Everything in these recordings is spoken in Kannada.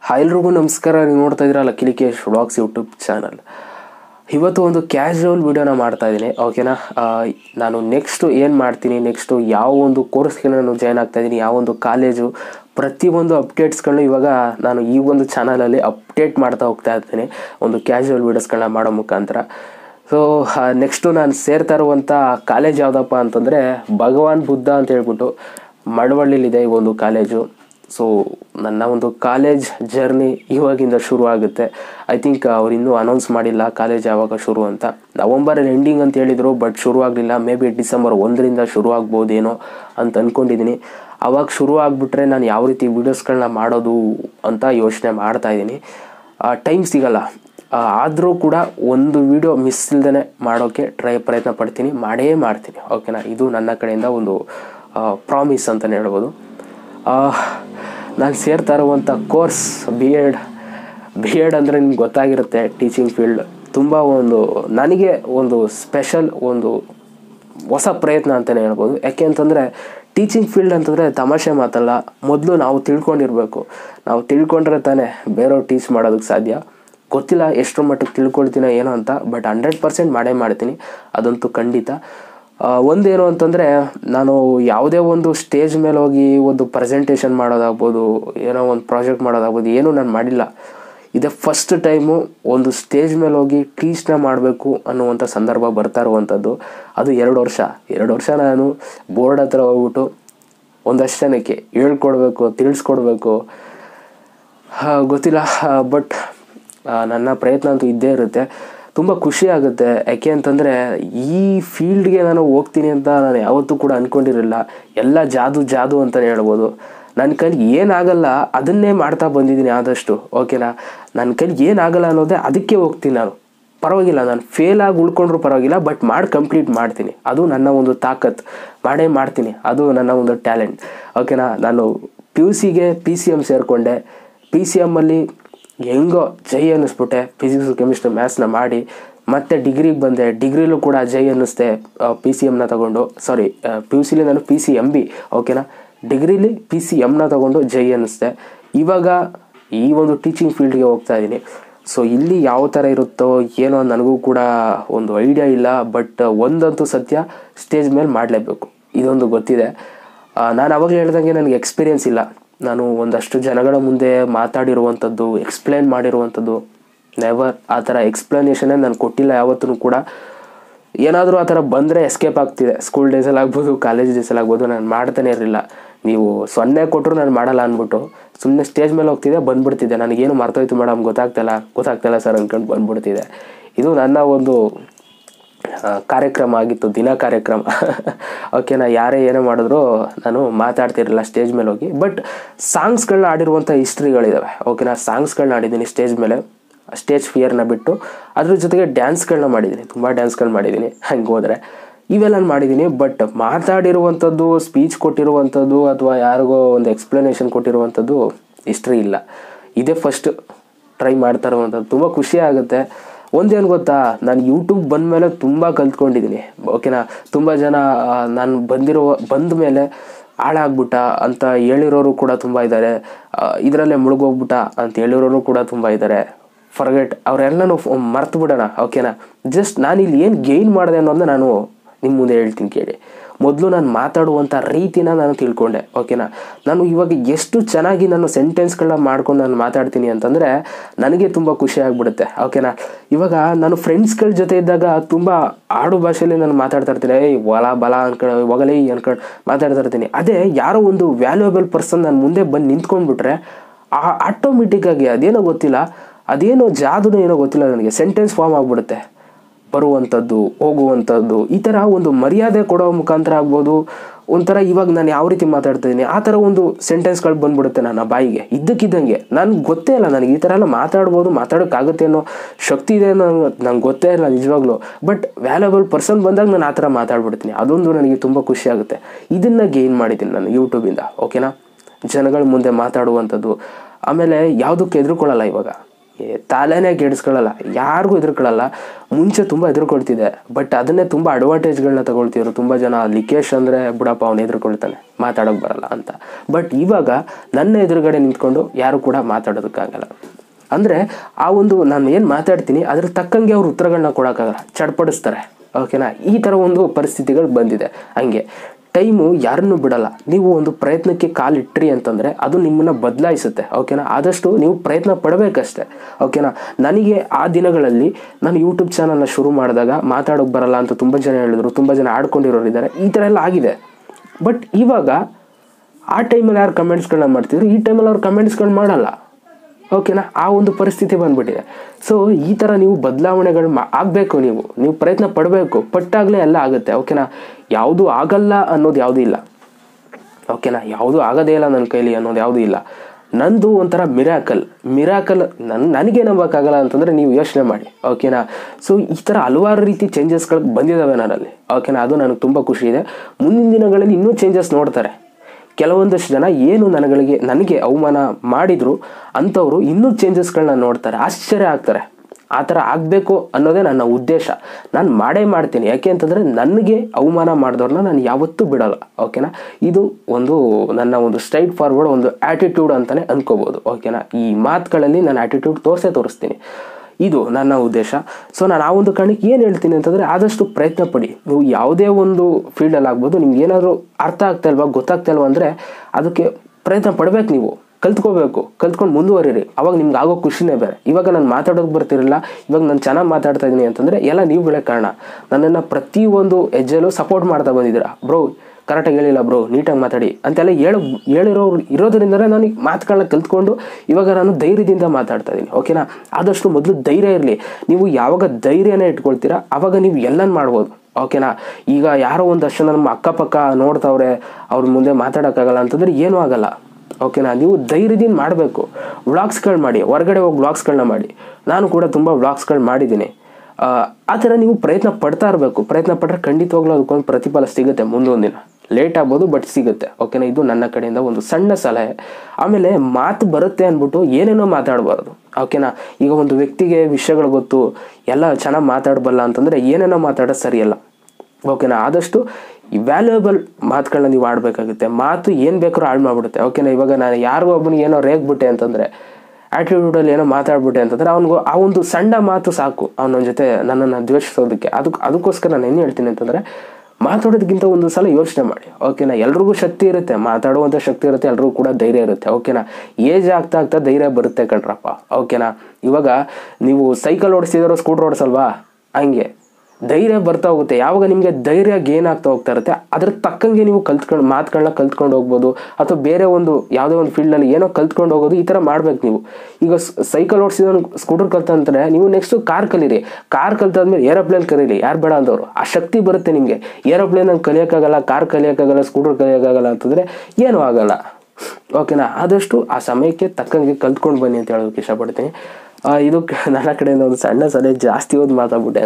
ಹಾಯ್ ಎಲ್ರಿಗೂ ನಮಸ್ಕಾರ ನೀವು ನೋಡ್ತಾ ಇದ್ದೀರಾ ಲಕ್ಕಿಲಿಕೇಶ್ ವ್ಲಾಗ್ಸ್ ಯೂಟ್ಯೂಬ್ ಚಾನಲ್ ಇವತ್ತು ಒಂದು ಕ್ಯಾಶುವಲ್ ವಿಡಿಯೋನ ಮಾಡ್ತಾ ಇದ್ದೀನಿ ಓಕೆನಾ ಆ, ನಾನು ನೆಕ್ಸ್ಟು ಏನು ಮಾಡ್ತೀನಿ ನೆಕ್ಸ್ಟು ಯಾವ ಒಂದು ಕೋರ್ಸ್ಗೆ ನಾನು ಜಾಯ್ನ್ ಆಗ್ತಾ ಇದ್ದೀನಿ ಯಾವ ಒಂದು ಕಾಲೇಜು ಪ್ರತಿಯೊಂದು ಅಪ್ಡೇಟ್ಸ್ಗಳನ್ನ ಇವಾಗ ನಾನು ಈ ಒಂದು ಚಾನಲಲ್ಲಿ ಅಪ್ಡೇಟ್ ಮಾಡ್ತಾ ಹೋಗ್ತಾ ಇರ್ತೀನಿ ಒಂದು ಕ್ಯಾಶುವಲ್ ವೀಡಿಯೋಸ್ಗಳನ್ನ ಮಾಡೋ ಮುಖಾಂತರ ಸೊ ನೆಕ್ಸ್ಟು ನಾನು ಸೇರ್ತಾ ಇರುವಂಥ ಕಾಲೇಜ್ ಯಾವುದಪ್ಪ ಅಂತಂದರೆ ಭಗವಾನ್ ಬುದ್ಧ ಅಂತ ಹೇಳ್ಬಿಟ್ಟು ಮಳವಳ್ಳಿಲಿದೆ ಈ ಒಂದು ಕಾಲೇಜು ಸೊ ನನ್ನ ಒಂದು ಕಾಲೇಜ್ ಜರ್ನಿ ಇವಾಗಿಂದ ಶುರು ಆಗುತ್ತೆ ಐ ಥಿಂಕ್ ಅವ್ರು ಇನ್ನೂ ಅನೌನ್ಸ್ ಮಾಡಿಲ್ಲ ಕಾಲೇಜ್ ಯಾವಾಗ ಶುರು ಅಂತ ನವಂಬರ್ ಎಂಡಿಂಗ್ ಅಂತ ಹೇಳಿದರು ಬಟ್ ಶುರು ಆಗಲಿಲ್ಲ ಮೇ ಬಿ ಡಿಸೆಂಬರ್ ಒಂದರಿಂದ ಶುರು ಆಗ್ಬೋದೇನೋ ಅಂತ ಅಂದ್ಕೊಂಡಿದ್ದೀನಿ ಅವಾಗ ಶುರು ಆಗಿಬಿಟ್ರೆ ನಾನು ಯಾವ ರೀತಿ ವೀಡಿಯೋಸ್ಗಳನ್ನ ಮಾಡೋದು ಅಂತ ಯೋಚನೆ ಮಾಡ್ತಾ ಇದ್ದೀನಿ ಟೈಮ್ ಸಿಗಲ್ಲ ಆದರೂ ಕೂಡ ಒಂದು ವಿಡಿಯೋ ಮಿಸ್ ಇಲ್ದೇ ಮಾಡೋಕ್ಕೆ ಟ್ರೈ ಪ್ರಯತ್ನ ಪಡ್ತೀನಿ ಮಾಡೇ ಮಾಡ್ತೀನಿ ಓಕೆನಾ ಇದು ನನ್ನ ಕಡೆಯಿಂದ ಒಂದು ಪ್ರಾಮಿಸ್ ಅಂತಲೇ ಹೇಳ್ಬೋದು ನಾನು ಸೇರ್ತಾ ಇರುವಂಥ course B Ed B Ed ಅಂದರೆ ನಿಮ್ಗೆ ಗೊತ್ತಾಗಿರುತ್ತೆ ಟೀಚಿಂಗ್ ಫೀಲ್ಡ್ ತುಂಬ ಒಂದು ನನಗೆ ಒಂದು ಸ್ಪೆಷಲ್ ಒಂದು ಹೊಸ ಪ್ರಯತ್ನ ಅಂತಲೇ ಹೇಳ್ಬೋದು ಯಾಕೆ ಅಂತಂದರೆ ಟೀಚಿಂಗ್ ಫೀಲ್ಡ್ ಅಂತಂದರೆ ತಮಾಷೆ ಮಾತಲ್ಲ ಮೊದಲು ನಾವು ತಿಳ್ಕೊಂಡಿರ್ಬೇಕು ನಾವು ತಿಳ್ಕೊಂಡ್ರೆ ತಾನೇ ಬೇರೆಯವ್ರು ಟೀಚ್ ಮಾಡೋದಕ್ಕೆ ಸಾಧ್ಯ ಗೊತ್ತಿಲ್ಲ ಎಷ್ಟರ ಮಟ್ಟಿಗೆ ತಿಳ್ಕೊಳ್ತೀನೋ ಏನೋ ಅಂತ ಬಟ್ ಹಂಡ್ರೆಡ್ ಪರ್ಸೆಂಟ್ ಮಾಡೇ ಮಾಡ್ತೀನಿ ಅದಂತೂ ಖಂಡಿತ ಆ, ಒಂದೇನು ಅಂತಂದರೆ ನಾನು ಯಾವುದೇ ಒಂದು ಸ್ಟೇಜ್ ಮೇಲೆ ಹೋಗಿ ಒಂದು ಪ್ರೆಸೆಂಟೇಷನ್ ಮಾಡೋದಾಗ್ಬೋದು ಏನೋ ಒಂದು ಪ್ರಾಜೆಕ್ಟ್ ಮಾಡೋದಾಗ್ಬೋದು ಏನೂ ನಾನು ಮಾಡಿಲ್ಲ ಇದೇ ಫಸ್ಟ್ ಟೈಮು ಒಂದು ಸ್ಟೇಜ್ ಮೇಲೆ ಹೋಗಿ ಟೀಚ್ನ ಮಾಡಬೇಕು ಅನ್ನುವಂಥ ಸಂದರ್ಭ ಬರ್ತಾ ಇರುವಂಥದ್ದು ಅದು ಎರಡು ವರ್ಷ ಎರಡು ವರ್ಷ ನಾನು ಬೋರ್ಡ್ ಹತ್ರ ಹೋಗ್ಬಿಟ್ಟು ಒಂದಷ್ಟು ಜನಕ್ಕೆ ಹೇಳ್ಕೊಡ್ಬೇಕು ತಿಳಿಸ್ಕೊಡ್ಬೇಕು ಆ, ಗೊತ್ತಿಲ್ಲ ಬಟ್ ನನ್ನ ಪ್ರಯತ್ನ ಅಂತೂ ಇದ್ದೇ ಇರುತ್ತೆ ತುಂಬ ಖುಷಿ ಆಗುತ್ತೆ ಯಾಕೆ ಅಂತಂದರೆ ಈ ಫೀಲ್ಡ್ಗೆ ನಾನು ಹೋಗ್ತೀನಿ ಅಂತ ನಾನು ಯಾವತ್ತೂ ಕೂಡ ಅಂದ್ಕೊಂಡಿರಲಿಲ್ಲ ಎಲ್ಲ ಜಾದು ಜಾದು ಅಂತಲೇ ಹೇಳ್ಬೋದು ನನ್ನ ಕೈಲಿ ಏನಾಗಲ್ಲ ಅದನ್ನೇ ಮಾಡ್ತಾ ಬಂದಿದ್ದೀನಿ ಆದಷ್ಟು ಓಕೆನಾ ನನ್ನ ಕೈಲಿ ಏನಾಗಲ್ಲ ಅನ್ನೋದೇ ಅದಕ್ಕೆ ಹೋಗ್ತೀನಿ ನಾನು ಪರವಾಗಿಲ್ಲ ನಾನು ಫೇಲ್ ಆಗಿ ಉಳ್ಕೊಂಡ್ರೂ ಪರವಾಗಿಲ್ಲ ಬಟ್ ಮಾಡಿ ಕಂಪ್ಲೀಟ್ ಮಾಡ್ತೀನಿ ಅದು ನನ್ನ ಒಂದು ತಾಕತ್ ಮಾಡೇ ಮಾಡ್ತೀನಿ ಅದು ನನ್ನ ಒಂದು ಟ್ಯಾಲೆಂಟ್ ಓಕೆನಾ ನಾನು ಪಿ ಯು ಸಿಗೆ ಪಿ ಸಿ ಎಮ್ ಸೇರಿಕೊಂಡೆ ಪಿ ಸಿ ಎಮ್ಮಲ್ಲಿ ಹೆಂಗೋ ಜೈ ಅನ್ನಿಸ್ಬಿಟ್ಟೆ ಫಿಸಿಕ್ಸ್ ಕೆಮಿಸ್ಟ್ರಿ ಮ್ಯಾಥ್ಸ್ನ ಮಾಡಿ ಮತ್ತೆ ಡಿಗ್ರಿಗೆ ಬಂದೆ ಡಿಗ್ರಿಲೂ ಕೂಡ ಜೈ ಅನ್ನಿಸ್ದೆ ಪಿ ಸಿ ಎಮ್ನ ತಗೊಂಡು ಸಾರಿ ಪಿ ಯು ಸಿಲಿ ನಾನು ಪಿ ಸಿ ಎಮ್ ಬಿ ಓಕೆನಾ ಡಿಗ್ರಿಲಿ ಪಿ ಸಿ ಎಮ್ನ ತಗೊಂಡು ಜೈ ಅನ್ನಿಸ್ದೆ ಇವಾಗ ಈ ಒಂದು ಟೀಚಿಂಗ್ ಫೀಲ್ಡ್ಗೆ ಹೋಗ್ತಾ ಇದ್ದೀನಿ ಸೊ ಇಲ್ಲಿ ಯಾವ ಥರ ಇರುತ್ತೋ ಏನೋ ನನಗೂ ಕೂಡ ಒಂದು ಐಡಿಯಾ ಇಲ್ಲ ಬಟ್ ಒಂದಂತೂ ಸತ್ಯ ಸ್ಟೇಜ್ ಮೇಲೆ ಮಾಡಲೇಬೇಕು ಇದೊಂದು ಗೊತ್ತಿದೆ ಆ, ನಾನು ಅವಾಗಲೇ ಹೇಳ್ದಂಗೆ ನನಗೆ ಎಕ್ಸ್ಪೀರಿಯೆನ್ಸ್ ಇಲ್ಲ ನಾನು ಒಂದಷ್ಟು ಜನಗಳ ಮುಂದೆ ಮಾತಾಡಿರುವಂಥದ್ದು ಎಕ್ಸ್ಪ್ಲೇನ್ ಮಾಡಿರುವಂಥದ್ದು ನೆವರ್ ಆ ಥರ ಎಕ್ಸ್ಪ್ಲನೇಷನೇ ನಾನು ಕೊಟ್ಟಿಲ್ಲ ಯಾವತ್ತೂ ಕೂಡ ಏನಾದರೂ ಆ ಥರ ಬಂದರೆ ಎಸ್ಕೇಪ್ ಆಗ್ತಿದೆ ಸ್ಕೂಲ್ ಡೇಸಲ್ಲಿ ಆಗ್ಬೋದು ಕಾಲೇಜ್ ಡೇಸಲ್ಲಿ ಆಗ್ಬೋದು ನಾನು ಮಾಡ್ತಾನೆ ಇರಲಿಲ್ಲ ನೀವು ಸೊನ್ನೆ ಕೊಟ್ಟರು ನಾನು ಮಾಡಲ್ಲ ಅಂದ್ಬಿಟ್ಟು ಸುಮ್ಮನೆ ಸ್ಟೇಜ್ ಮೇಲೆ ಹೋಗ್ತಿದ್ದೆ ಬಂದ್ಬಿಡ್ತಿದ್ದೆ ನನಗೇನು ಮರ್ತೋಯ್ತು ಮೇಡಮ್ ಗೊತ್ತಾಗ್ತಿಲ್ಲ ಗೊತ್ತಾಗ್ತಿಲ್ಲ ಸರ್ ಅಂದ್ಕೊಂಡು ಬಂದ್ಬಿಡ್ತಿದ್ದೆ ಇದು ನನ್ನ ಒಂದು ಆ, ಕಾರ್ಯಕ್ರಮ ಆಗಿತ್ತು ದಿನ ಕಾರ್ಯಕ್ರಮ ಓಕೆನಾ ಯಾರೇ ಏನೇ ಮಾಡಿದ್ರು ನಾನು ಮಾತಾಡ್ತಿರಲಿಲ್ಲ ಸ್ಟೇಜ್ ಮೇಲೆ ಹೋಗಿ ಬಟ್ ಸಾಂಗ್ಸ್ಗಳನ್ನ ಆಡಿರುವಂಥ ಹಿಸ್ಟ್ರಿಗಳಿದ್ದಾವೆ ಓಕೆನಾ ಸಾಂಗ್ಸ್ಗಳನ್ನ ಆಡಿದ್ದೀನಿ ಸ್ಟೇಜ್ ಮೇಲೆ ಸ್ಟೇಜ್ ಫಿಯರ್ನ ಬಿಟ್ಟು ಅದ್ರ ಜೊತೆಗೆ ಡ್ಯಾನ್ಸ್ಗಳನ್ನ ಮಾಡಿದ್ದೀನಿ ತುಂಬ ಡ್ಯಾನ್ಸ್ಗಳು ಮಾಡಿದ್ದೀನಿ ಹಂಗೆ ಹೋದರೆ ಇವೆಲ್ಲ ನಾನು ಮಾಡಿದ್ದೀನಿ ಬಟ್ ಮಾತಾಡಿರುವಂಥದ್ದು ಸ್ಪೀಚ್ ಕೊಟ್ಟಿರುವಂಥದ್ದು ಅಥವಾ ಯಾರಿಗೋ ಒಂದು ಎಕ್ಸ್ಪ್ಲನೇಷನ್ ಕೊಟ್ಟಿರುವಂಥದ್ದು ಹಿಸ್ಟ್ರಿ ಇಲ್ಲ ಇದೇ ಫಸ್ಟ್ ಟ್ರೈ ಮಾಡ್ತಾ ಇರುವಂಥದ್ದು ತುಂಬ ಖುಷಿ ಆಗುತ್ತೆ ಒಂದೇನು ಗೊತ್ತಾ ನಾನು ಯೂಟ್ಯೂಬ್ ಬಂದ ಮೇಲೆ ತುಂಬ ಕಲ್ತ್ಕೊಂಡಿದ್ದೀನಿ ಓಕೆನಾ ತುಂಬ ಜನ ನಾನು ಬಂದಿರೋ ಬಂದ ಮೇಲೆ ಹಾಳಾಗ್ಬಿಟ್ಟ ಅಂತ ಹೇಳಿರೋರು ಕೂಡ ತುಂಬ ಇದ್ದಾರೆ ಇದರಲ್ಲೇ ಮುಳುಗೋಗ್ಬಿಟ್ಟ ಅಂತ ಹೇಳಿರೋರು ಕೂಡ ತುಂಬ ಇದ್ದಾರೆ ಫರ್ಗೆಟ್ ಅವರೆಲ್ಲನೂ ಮರ್ತು ಬಿಡೋಣ ಓಕೆನಾ ಜಸ್ಟ್ ನಾನು ಇಲ್ಲಿ ಏನು ಗೇನ್ ಮಾಡಿದೆ ಅನ್ನೋದನ್ನ ನಾನು ನಿಮ್ಮ ಮುಂದೆ ಹೇಳ್ತೀನಿ ಕೇಳಿ ಮೊದಲು ನಾನು ಮಾತಾಡುವಂಥ ರೀತಿನ ನಾನು ತಿಳ್ಕೊಂಡೆ ಓಕೆನಾ ನಾನು ಇವಾಗ ಎಷ್ಟು ಚೆನ್ನಾಗಿ ನಾನು ಸೆಂಟೆನ್ಸ್ಗಳನ್ನ ಮಾಡ್ಕೊಂಡು ನಾನು ಮಾತಾಡ್ತೀನಿ ಅಂತಂದರೆ ನನಗೆ ತುಂಬ ಖುಷಿ ಆಗಿಬಿಡುತ್ತೆ ಓಕೆನಾ ಇವಾಗ ನಾನು ಫ್ರೆಂಡ್ಸ್ಗಳ ಜೊತೆ ಇದ್ದಾಗ ತುಂಬ ಆಡು ಭಾಷೆಯಲ್ಲಿ ನಾನು ಮಾತಾಡ್ತಾ ಇರ್ತೀನಿ ಏಯ್ ಒಲ ಬಲ ಅನ್ಕೊಂಡು ಒಗಲಿ ಅನ್ಕೊಂಡು ಮಾತಾಡ್ತಾ ಇರ್ತೀನಿ ಅದೇ ಯಾರೋ ಒಂದು ವ್ಯಾಲ್ಯೂಯಬಲ್ ಪರ್ಸನ್ ನಾನು ಮುಂದೆ ಬಂದು ನಿಂತ್ಕೊಂಡ್ಬಿಟ್ರೆ ಆ ಆಟೋಮೆಟಿಕ್ಕಾಗಿ ಅದೇನೋ ಗೊತ್ತಿಲ್ಲ ಅದೇನೋ ಜಾದುನೋ ಏನೋ ಗೊತ್ತಿಲ್ಲ ನನಗೆ ಸೆಂಟೆನ್ಸ್ ಫಾರ್ಮ್ ಆಗಿಬಿಡುತ್ತೆ ಬರುವಂಥದ್ದು ಹೋಗುವಂಥದ್ದು ಈ ಥರ ಒಂದು ಮರ್ಯಾದೆ ಕೊಡೋ ಮುಖಾಂತರ ಆಗ್ಬೋದು ಒಂಥರ ಇವಾಗ ನಾನು ಯಾವ ರೀತಿ ಮಾತಾಡ್ತಾ ಇದ್ದೀನಿ ಆ ಥರ ಒಂದು ಸೆಂಟೆನ್ಸ್ಗಳು ಬಂದ್ಬಿಡುತ್ತೆ ನನ್ನ ಬಾಯಿಗೆ ಇದ್ದಕ್ಕಿದ್ದಂಗೆ ನನಗೆ ಗೊತ್ತೇ ಇಲ್ಲ ನನಗೆ ಈ ಥರ ಎಲ್ಲ ಮಾತಾಡ್ಬೋದು ಮಾತಾಡೋಕ್ಕಾಗುತ್ತೆ ಅನ್ನೋ ಶಕ್ತಿ ಇದೆ ಅನ್ನೋ ನಂಗೆ ಗೊತ್ತೇ ಇಲ್ಲ ನಿಜವಾಗ್ಲೂ ಬಟ್ ವ್ಯಾಲ್ಯೂಬಲ್ ಪರ್ಸನ್ ಬಂದಾಗ ನಾನು ಆ ಥರ ಮಾತಾಡ್ಬಿಡ್ತೀನಿ ಅದೊಂದು ನನಗೆ ತುಂಬ ಖುಷಿ ಆಗುತ್ತೆ ಇದನ್ನು ಗೇನ್ ಮಾಡಿದ್ದೀನಿ ನಾನು ಯೂಟ್ಯೂಬಿಂದ ಓಕೆನಾ ಜನಗಳ ಮುಂದೆ ಮಾತಾಡುವಂಥದ್ದು ಆಮೇಲೆ ಯಾವುದಕ್ಕೆ ಹೆದರ್ಕೊಳ್ಳಲ್ಲ ಇವಾಗ ಏ, ತಲೆನೇ ಕೆಡಿಸ್ಕೊಳ್ಳಲ್ಲ ಯಾರಿಗೂ ಎದುರ್ಕೊಳ್ಳಲ್ಲ ಮುಂಚೆ ತುಂಬ ಎದುರ್ಕೊಳ್ತಿದ್ದೆ ಬಟ್ ಅದನ್ನೇ ತುಂಬ ಅಡ್ವಾಂಟೇಜ್ಗಳನ್ನ ತಗೊಳ್ತಿದ್ರು ತುಂಬ ಜನ ಲಿಕೇಶ್ ಅಂದರೆ ಬಿಡಪ್ಪ ಅವ್ನು ಎದುರ್ಕೊಳ್ತಾನೆ ಮಾತಾಡೋಕೆ ಬರಲ್ಲ ಅಂತ ಬಟ್ ಇವಾಗ ನನ್ನ ಎದುರುಗಡೆ ನಿಂತ್ಕೊಂಡು ಯಾರು ಕೂಡ ಮಾತಾಡೋದಕ್ಕಾಗಲ್ಲ ಅಂದರೆ ಆ ಒಂದು ನಾನು ಏನು ಮಾತಾಡ್ತೀನಿ ಅದ್ರ ತಕ್ಕಂಗೆ ಅವ್ರು ಉತ್ತರಗಳನ್ನ ಕೊಡೋಕ್ಕಾಗಲ್ಲ ಚಡ್ಪಡಿಸ್ತಾರೆ ಓಕೆನಾ ಈ ಥರ ಒಂದು ಪರಿಸ್ಥಿತಿಗಳು ಬಂದಿದೆ ಹಂಗೆ ಟೈಮು ಯಾರನ್ನೂ ಬಿಡಲ್ಲ ನೀವು ಒಂದು ಪ್ರಯತ್ನಕ್ಕೆ ಕಾಲಿಟ್ರಿ ಅಂತಂದರೆ ಅದು ನಿಮ್ಮನ್ನು ಬದಲಾಯಿಸುತ್ತೆ ಓಕೆನಾ ಆದಷ್ಟು ನೀವು ಪ್ರಯತ್ನ ಪಡಬೇಕಷ್ಟೆ ಓಕೆನಾ ನನಗೆ ಆ ದಿನಗಳಲ್ಲಿ ನಾನು ಯೂಟ್ಯೂಬ್ ಚಾನಲ್ನ ಶುರು ಮಾಡಿದಾಗ ಮಾತಾಡೋಕೆ ಬರಲ್ಲ ಅಂತ ತುಂಬ ಜನ ಹೇಳಿದ್ರು ತುಂಬ ಜನ ಆಡ್ಕೊಂಡಿರೋರು ಇದ್ದಾರೆ ಈ ಥರ ಎಲ್ಲ ಆಗಿದೆ ಬಟ್ ಇವಾಗ ಆ ಟೈಮಲ್ಲಿ ಯಾರು ಕಮೆಂಟ್ಸ್ಗಳನ್ನ ಮಾಡ್ತಿದ್ರು ಈ ಟೈಮಲ್ಲಿ ಅವ್ರು ಕಮೆಂಟ್ಸ್ಗಳು ಮಾಡಲ್ಲ ಓಕೆನಾ ಆ ಒಂದು ಪರಿಸ್ಥಿತಿ ಬಂದ್ಬಿಟ್ಟಿದೆ ಸೊ ಈ ಥರ ನೀವು ಬದಲಾವಣೆಗಳು ಮಾ ಆಗಬೇಕು ನೀವು ನೀವು ಪ್ರಯತ್ನ ಪಡಬೇಕು ಪಟ್ಟಾಗಲೇ ಎಲ್ಲ ಆಗುತ್ತೆ ಓಕೆನಾ ಯಾವುದು ಆಗಲ್ಲ ಅನ್ನೋದು ಯಾವುದೂ ಇಲ್ಲ ಓಕೆನಾ ಯಾವುದೂ ಆಗೋದೇ ಇಲ್ಲ ನನ್ನ ಕೈಲಿ ಅನ್ನೋದು ಯಾವುದೂ ಇಲ್ಲ ನಂದು ಒಂಥರ ಮಿರಾಕಲ್ ಮಿರಾಕಲ್ ನನ್ ನನಗೆ ನಂಬೋಕ್ಕಾಗಲ್ಲ ಅಂತಂದರೆ ನೀವು ಯೋಚನೆ ಮಾಡಿ ಓಕೆನಾ ಸೊ ಈ ಥರ ಹಲವಾರು ರೀತಿ ಚೇಂಜಸ್ಗಳು ಬಂದಿದ್ದಾವೆ ನನ್ನಲ್ಲಿ ಓಕೆನಾ ಅದು ನನಗೆ ತುಂಬ ಖುಷಿ ಇದೆ ಮುಂದಿನ ದಿನಗಳಲ್ಲಿ ಇನ್ನೂ ಚೇಂಜಸ್ ನೋಡ್ತಾರೆ ಕೆಲವೊಂದಷ್ಟು ಜನ ಏನು ನನಗಳಿಗೆ ನನಗೆ ಅವಮಾನ ಮಾಡಿದ್ರು ಅಂಥವ್ರು ಇನ್ನೂ ಚೇಂಜಸ್ಗಳನ್ನ ನೋಡ್ತಾರೆ ಆಶ್ಚರ್ಯ ಆಗ್ತಾರೆ ಆ ಥರ ಆಗಬೇಕು ಅನ್ನೋದೇ ನನ್ನ ಉದ್ದೇಶ ನಾನು ಮಾಡೇ ಮಾಡ್ತೀನಿ ಯಾಕೆ ಅಂತಂದರೆ ನನಗೆ ಅವಮಾನ ಮಾಡಿದವ್ರನ್ನ ನಾನು ಯಾವತ್ತೂ ಬಿಡಲ್ಲ ಓಕೆನಾ ಇದು ಒಂದು ನನ್ನ ಒಂದು ಸ್ಟ್ರೈಟ್ ಫಾರ್ವರ್ಡ್ ಒಂದು ಆ್ಯಟಿಟ್ಯೂಡ್ ಅಂತಲೇ ಅನ್ಕೋಬೋದು ಓಕೆನಾ ಈ ಮಾತುಗಳಲ್ಲಿ ನಾನು ಆ್ಯಟಿಟ್ಯೂಡ್ ತೋರಿಸೇ ತೋರಿಸ್ತೀನಿ ಇದು ನನ್ನ ಉದ್ದೇಶ ಸೊ ನಾನು ಆ ಒಂದು ಕಾರಣಕ್ಕೆ ಏನು ಹೇಳ್ತೀನಿ ಅಂತಂದರೆ ಆದಷ್ಟು ಪ್ರಯತ್ನ ಪಡಿ ನೀವು ಯಾವುದೇ ಒಂದು ಫೀಲ್ಡಲ್ಲಿ ಆಗ್ಬೋದು ನಿಮ್ಗೆ ಏನಾದರೂ ಅರ್ಥ ಆಗ್ತಾ ಇಲ್ವಾ ಗೊತ್ತಾಗ್ತಾ ಇಲ್ವಾ ಅಂದರೆ ಅದಕ್ಕೆ ಪ್ರಯತ್ನ ಪಡ್ಬೇಕು ನೀವು ಕಲ್ತ್ಕೋಬೇಕು ಕಲ್ತ್ಕೊಂಡು ಮುಂದುವರಿರಿ ಅವಾಗ ನಿಮ್ಗೆ ಆಗೋ ಖುಷಿನೇ ಬೇರೆ ಇವಾಗ ನಾನು ಮಾತಾಡೋಕೆ ಬರ್ತಿರಲಿಲ್ಲ ಇವಾಗ ನಾನು ಚೆನ್ನಾಗಿ ಮಾತಾಡ್ತಾ ಇದ್ದೀನಿ ಅಂತಂದರೆ ಎಲ್ಲ ನೀವುಗಳೇ ಕಾರಣ ನನ್ನನ್ನು ಪ್ರತಿಯೊಂದು ಹೆಜ್ಜೆಲೂ ಸಪೋರ್ಟ್ ಮಾಡ್ತಾ ಬಂದಿದ್ದೀರಾ ಬ್ರೋ ಕರೆಕ್ಟಾಗಿ ಹೇಳಿಲ್ಲ ಬ್ರೋ ನೀಟಾಗಿ ಮಾತಾಡಿ ಅಂತೆಲ್ಲ ಹೇಳು ಹೇಳಿರೋರು ಇರೋದ್ರಿಂದಲೇ ನಾನು ಈ ಮಾತುಗಳನ್ನ ಕಲ್ತ್ಕೊಂಡು ಇವಾಗ ನಾನು ಧೈರ್ಯದಿಂದ ಮಾತಾಡ್ತಾ ಇದ್ದೀನಿ ಓಕೆನಾ ಆದಷ್ಟು ಮೊದಲು ಧೈರ್ಯ ಇರಲಿ ನೀವು ಯಾವಾಗ ಧೈರ್ಯನೇ ಇಟ್ಕೊಳ್ತೀರಾ ಆವಾಗ ನೀವು ಎಲ್ಲನೂ ಮಾಡ್ಬೋದು ಓಕೆನಾ ಈಗ ಯಾರೋ ಒಂದಷ್ಟು ನಮ್ಮ ಅಕ್ಕಪಕ್ಕ ನೋಡ್ತಾವ್ರೆ ಅವ್ರ ಮುಂದೆ ಮಾತಾಡೋಕ್ಕಾಗಲ್ಲ ಅಂತಂದ್ರೆ ಏನೂ ಆಗಲ್ಲ ಓಕೆನಾ ನೀವು ಧೈರ್ಯದಿಂದ ಮಾಡಬೇಕು ವ್ಲಾಗ್ಸ್ಗಳು ಮಾಡಿ ಹೊರಗಡೆ ಹೋಗಿ ವ್ಲಾಗ್ಸ್ಗಳನ್ನ ಮಾಡಿ ನಾನು ಕೂಡ ತುಂಬ ವ್ಲಾಗ್ಸ್ಗಳು ಮಾಡಿದ್ದೀನಿ ಆ, ಆ ಥರ ನೀವು ಪ್ರಯತ್ನ ಪಡ್ತಾ ಇರಬೇಕು ಪ್ರಯತ್ನ ಪಟ್ಟರೆ ಖಂಡಿತವಾಗ್ಲೂ ಅದಕ್ಕೊಂದು ಪ್ರತಿಫಲ ಸಿಗುತ್ತೆ ಮುಂದೊಂದು ದಿನ ಲೇಟ್ ಆಗ್ಬೋದು ಬಟ್ ಸಿಗುತ್ತೆ ಓಕೆನಾ ಇದು ನನ್ನ ಕಡೆಯಿಂದ ಒಂದು ಸಣ್ಣ ಸಲಹೆ ಆಮೇಲೆ ಮಾತು ಬರುತ್ತೆ ಅಂದ್ಬಿಟ್ಟು ಏನೇನೋ ಮಾತಾಡಬಾರ್ದು ಓಕೆನಾ ಈಗ ಒಂದು ವ್ಯಕ್ತಿಗೆ ವಿಷಯಗಳು ಗೊತ್ತು ಎಲ್ಲ ಚೆನ್ನಾಗಿ ಮಾತಾಡಬಲ್ಲ ಅಂತಂದರೆ ಏನೇನೋ ಮಾತಾಡೋದು ಸರಿಯಲ್ಲ ಓಕೆನಾ ಆದಷ್ಟು ಈ ವ್ಯಾಲ್ಯೂಯಬಲ್ ಮಾತುಗಳನ್ನ ನೀವು ಆಡಬೇಕಾಗುತ್ತೆ ಮಾತು ಏನು ಬೇಕಾದ್ರೂ ಹಾಳು ಮಾಡಿಬಿಡುತ್ತೆ ಓಕೆನಾ ಇವಾಗ ನಾನು ಯಾರಿಗೋ ಒಬ್ಬನಿಗೆ ಏನೋ ರೇಗ್ಬಿಟ್ಟೆ ಅಂತಂದರೆ ಆ್ಯಟಿಟ್ಯೂಡಲ್ಲಿ ಏನೋ ಮಾತಾಡ್ಬಿಟ್ಟೆ ಅಂತಂದರೆ ಅವ್ನಿಗೂ ಆ ಒಂದು ಸಣ್ಣ ಮಾತು ಸಾಕು ಅವನ ಜೊತೆ ನನ್ನನ್ನು ದ್ವೇಷಿಸೋದಕ್ಕೆ ಅದಕ್ಕೆ ಅದಕ್ಕೋಸ್ಕರ ನಾನು ಏನು ಹೇಳ್ತೀನಿ ಅಂತಂದರೆ ಮಾತಾಡೋದಕ್ಕಿಂತ ಒಂದು ಸಲ ಯೋಚನೆ ಮಾಡಿ ಓಕೆನಾ ಎಲ್ರಿಗೂ ಶಕ್ತಿ ಇರುತ್ತೆ ಮಾತಾಡುವಂಥ ಶಕ್ತಿ ಇರುತ್ತೆ ಎಲ್ರಿಗೂ ಕೂಡ ಧೈರ್ಯ ಇರುತ್ತೆ ಓಕೆನಾ ಏಜ್ ಆಗ್ತಾ ಆಗ್ತಾ ಧೈರ್ಯ ಬರುತ್ತೆ ಕಣ್ರಪ್ಪ ಓಕೆನಾ ಇವಾಗ ನೀವು ಸೈಕಲ್ ಓಡಿಸಿದಾರೋ ಸ್ಕೂಟ್ರ್ ಓಡಿಸಲ್ವಾ ಹಂಗೆ ಧೈರ್ಯ ಬರ್ತಾ ಹೋಗುತ್ತೆ ಯಾವಾಗ ನಿಮಗೆ ಧೈರ್ಯ ಗೇನ್ ಆಗ್ತಾ ಹೋಗ್ತಾ ಇರುತ್ತೆ ಅದ್ರ ತಕ್ಕಂಗೆ ನೀವು ಕಲ್ತ್ಕೊಂಡು ಮಾತುಗಳನ್ನ ಕಲ್ತ್ಕೊಂಡು ಹೋಗ್ಬೋದು ಅಥವಾ ಬೇರೆ ಒಂದು ಯಾವುದೇ ಒಂದು ಫೀಲ್ಡಲ್ಲಿ ಏನೋ ಕಲ್ತ್ಕೊಂಡು ಹೋಗೋದು ಈ ಥರ ಮಾಡ್ಬೇಕು ನೀವು ಈಗ ಸೈಕಲ್ ಓಡಿಸಿದ ಸ್ಕೂಟರ್ ಕಲ್ತಂದ್ರೆ ನೀವು ನೆಕ್ಸ್ಟು ಕಾರ್ ಕಲೀರಿ ಕಾರ್ ಕಲ್ತಾದ್ಮೇಲೆ ಏರೋಪ್ಲೇನ್ ಕಲೀರಿ ಯಾರು ಬೇಡ ಅಂದವರು ಆ ಶಕ್ತಿ ಬರುತ್ತೆ ನಿಮಗೆ ಏರೋಪ್ಲೇನ್ ಹಂಗೆ ಕಲಿಯೋಕ್ಕಾಗಲ್ಲ ಕಾರ್ ಕಲಿಯೋಕ್ಕಾಗಲ್ಲ ಸ್ಕೂಟರ್ ಕಲಿಯೋಕ್ಕಾಗಲ್ಲ ಅಂತಂದರೆ ಏನೂ ಆಗಲ್ಲ ಓಕೆನಾ ಆದಷ್ಟು ಆ ಸಮಯಕ್ಕೆ ತಕ್ಕಂಗೆ ಕಲ್ತ್ಕೊಂಡು ಬನ್ನಿ ಅಂತ ಹೇಳೋದಕ್ಕೆ ಇಷ್ಟಪಡ್ತೀನಿ ಆ, ಇದು ಕ- ನನ್ನ ಕಡೆಯಿಂದ ಒಂದು ಸಣ್ಣ ಸಲಹೆ ಜಾಸ್ತಿ ಓದಿ ಮಾತಾಡ್ಬಿಟ್ಟೆ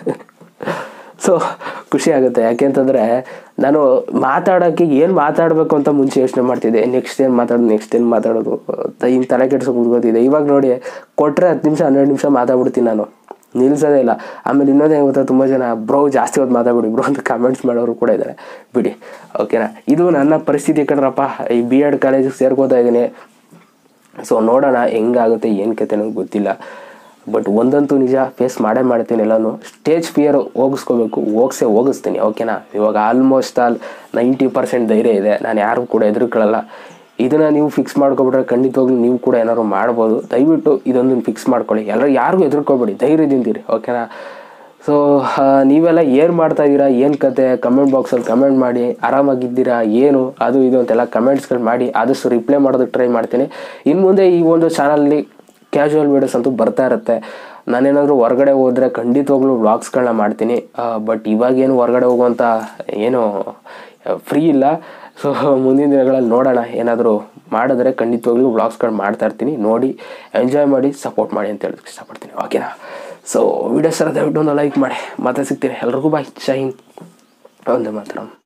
ಸೊ ಖುಷಿ ಆಗುತ್ತೆ ಯಾಕೆಂತಂದರೆ ನಾನು ಮಾತಾಡೋಕ್ಕೆ ಏನು ಮಾತಾಡಬೇಕು ಅಂತ ಮುಂಚೆ ಯೋಚನೆ ಮಾಡ್ತಿದ್ದೆ ನೆಕ್ಸ್ಟ್ ಏನು ಮಾತಾಡೋದು ನೆಕ್ಸ್ಟ್ ಏನು ಮಾತಾಡೋದು ಇನ್ನು ತಲೆ ಕೆಡ್ಸೋಕೆ ಕೂತ್ಕೋತಿದ್ದೆ ಇವಾಗ ನೋಡಿ ಕೊಟ್ಟರೆ ಹತ್ತು ನಿಮಿಷ ಹನ್ನೆರಡು ನಿಮಿಷ ಮಾತಾಡ್ಬಿಡ್ತೀನಿ ನಾನು ನಿಲ್ಸೋದೇ ಇಲ್ಲ ಆಮೇಲೆ ಇನ್ನೊಂದೇ ಗೊತ್ತಾ ತುಂಬ ಜನ ಬ್ರೋ ಜಾಸ್ತಿ ಹೊತ್ತು ಮಾತಾಡ್ಬಿಡಿ ಬ್ರೋ ಅಂತ ಕಮೆಂಟ್ಸ್ ಮಾಡೋರು ಕೂಡ ಇದ್ದಾರೆ ಬಿಡಿ ಓಕೆನಾ ಇದು ನನ್ನ ಪರಿಸ್ಥಿತಿ ಕಣ್ರಪ್ಪ ಈ ಬಿ ಎಡ್ ಕಾಲೇಜಿಗೆ ಸೇರ್ಕೋತಾ ಇದ್ದೀನಿ ಸೊ ನೋಡೋಣ ಹೆಂಗಾಗುತ್ತೆ ಏನು ಕತೆ ನನಗೆ ಗೊತ್ತಿಲ್ಲ ಬಟ್ ಒಂದಂತೂ ನಿಜ ಫೇಸ್ ಮಾಡೇ ಮಾಡ್ತೀನಿ ಎಲ್ಲನೂ ಸ್ಟೇಜ್ ಫಿಯರ್ ಹೋಗಿಸ್ಕೋಬೇಕು ಹೋಗ್ಸೇ ಹೋಗಿಸ್ತೀನಿ ಓಕೆನಾ ಇವಾಗ ಆಲ್ಮೋಸ್ಟ್ ಆಲ್ ನೈಂಟಿ ಪರ್ಸೆಂಟ್ ಧೈರ್ಯ ಇದೆ ನಾನು ಯಾರು ಕೂಡ ಎದುರುಕೊಳ್ಳಲ್ಲ ಇದನ್ನು ನೀವು ಫಿಕ್ಸ್ ಮಾಡ್ಕೊಬಿಟ್ರೆ ಖಂಡಿತವಾಗ್ಲೂ ನೀವು ಕೂಡ ಏನಾದ್ರು ಮಾಡ್ಬೋದು ದಯವಿಟ್ಟು ಇದೊಂದನ್ನು ಫಿಕ್ಸ್ ಮಾಡ್ಕೊಳ್ಳಿ ಎಲ್ಲರೂ ಯಾರಿಗೂ ಎದುರ್ಕೋಬೇಡಿ ಧೈರ್ಯದಿಂದಿರಿ ಓಕೆನಾ ಸೊ ನೀವೆಲ್ಲ ಏನು ಮಾಡ್ತಾ ಇದ್ದೀರಾ ಏನು ಕತೆ ಕಮೆಂಟ್ ಬಾಕ್ಸಲ್ಲಿ ಕಮೆಂಟ್ ಮಾಡಿ ಆರಾಮಾಗಿದ್ದೀರಾ ಏನು ಅದು ಇದು ಅಂತೆಲ್ಲ ಕಮೆಂಟ್ಸ್ಗಳು ಮಾಡಿ ಆದಷ್ಟು ರಿಪ್ಲೈ ಮಾಡೋದಕ್ಕೆ ಟ್ರೈ ಮಾಡ್ತೀನಿ ಇನ್ನು ಮುಂದೆ ಈ ಒಂದು ಚಾನಲಲ್ಲಿ ಕ್ಯಾಶುವಲ್ ವೀಡಿಯೋಸ್ ಅಂತೂ ಬರ್ತಾ ಇರುತ್ತೆ ನಾನೇನಾದರೂ ಹೊರಗಡೆ ಹೋದರೆ ಖಂಡಿತವಾಗ್ಲೂ ವ್ಲಾಗ್ಸ್ಗಳನ್ನ ಮಾಡ್ತೀನಿ ಬಟ್ ಇವಾಗೇನು ಹೊರಗಡೆ ಹೋಗುವಂಥ ಏನು ಫ್ರೀ ಇಲ್ಲ ಸೊ ಮುಂದಿನ ದಿನಗಳಲ್ಲಿ ನೋಡೋಣ ಏನಾದರೂ ಮಾಡಿದ್ರೆ ಖಂಡಿತವಾಗ್ಲೂ ವ್ಲಾಗ್ಸ್ಗಳು ಮಾಡ್ತಾ ಇರ್ತೀನಿ ನೋಡಿ ಎಂಜಾಯ್ ಮಾಡಿ ಸಪೋರ್ಟ್ ಮಾಡಿ ಅಂತ ಹೇಳೋದಕ್ಕೆ ಇಷ್ಟಪಡ್ತೀನಿ ಓಕೆನಾ ಸೊ ವಿಡಿಯೋಸ್ ಎಲ್ಲ ದಯವಿಟ್ಟು ಒಂದು ಲೈಕ್ ಮಾಡಿ ಮತ್ತೆ ಸಿಗ್ತೀನಿ ಎಲ್ರಿಗೂ ಬಾಯ್ ಜೈ ಹಿಂದ್ ಒಂದೇ ಮಾತ್ರ